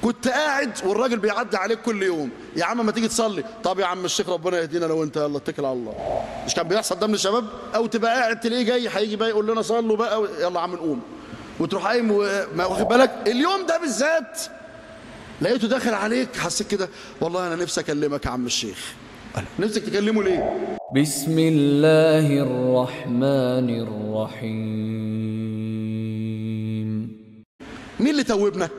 كنت قاعد والراجل بيعدي عليك كل يوم يا عم ما تيجي تصلي طب يا عم الشيخ ربنا يهدينا لو انت يلا اتكل على الله مش كان بيحصل ده من الشباب او تبقى قاعد تلاقيه جاي هيجي بقى يقول لنا صلوا بقى يلا يا عم نقوم وتروح قايم وما واخد بالك اليوم ده بالذات لقيته داخل عليك حسيت كده والله انا نفسي اكلمك يا عم الشيخ قال، نفسك تكلمه ليه بسم الله الرحمن الرحيم مين اللي توبنا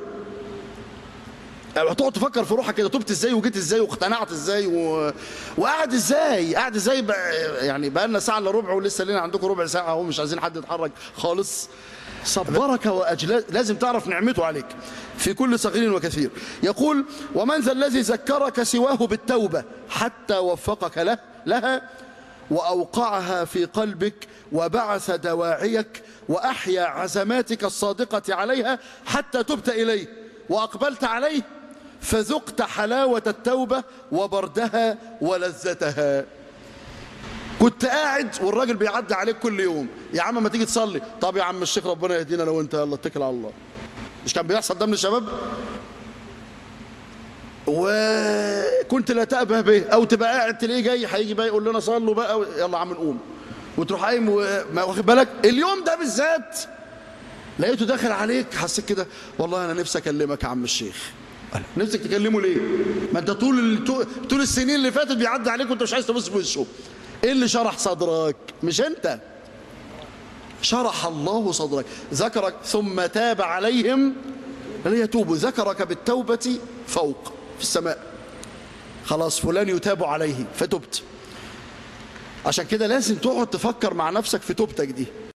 هتقعد تفكر في روحك كده تبت ازاي وجيت ازاي واقتنعت ازاي و... وقاعد ازاي قاعد ازاي بقى يعني بقى لنا ساعه الا ربع ولسه لنا عندكم ربع ساعه اهو مش عايزين حد يتحرك خالص صبرك واجل لازم تعرف نعمته عليك في كل صغير وكثير يقول ومن ذا الذي ذكرك سواه بالتوبه حتى وفقك له لها واوقعها في قلبك وبعث دواعيك واحيا عزماتك الصادقه عليها حتى تبت اليه واقبلت عليه فذقت حلاوه التوبه وبردها ولذتها كنت قاعد والراجل بيعدي عليك كل يوم يا عم ما تيجي تصلي طب يا عم الشيخ ربنا يهدينا لو انت يلا اتكل على الله مش كان بيحصل ده من الشباب وكنت لا تأبه به او تبقى قاعد تلاقيه جاي هيجي بقى يقول لنا صلوا بقى يلا يا عم نقوم وتروح قايم وما واخد بالك اليوم ده بالذات لقيته داخل عليك حسيت كده والله انا نفسي اكلمك يا عم الشيخ قال، نفسك تكلمه ليه ما انت طول ال- طول السنين اللي فاتت بيعدي عليك وانت مش عايز تبص في وشه ايه اللي شرح صدرك مش انت شرح الله صدرك ذكرك ثم تاب عليهم ليتوبوا ذكرك بالتوبة فوق في السماء خلاص فلان يتاب عليه فتبت عشان كده لازم تقعد تفكر مع نفسك في توبتك دي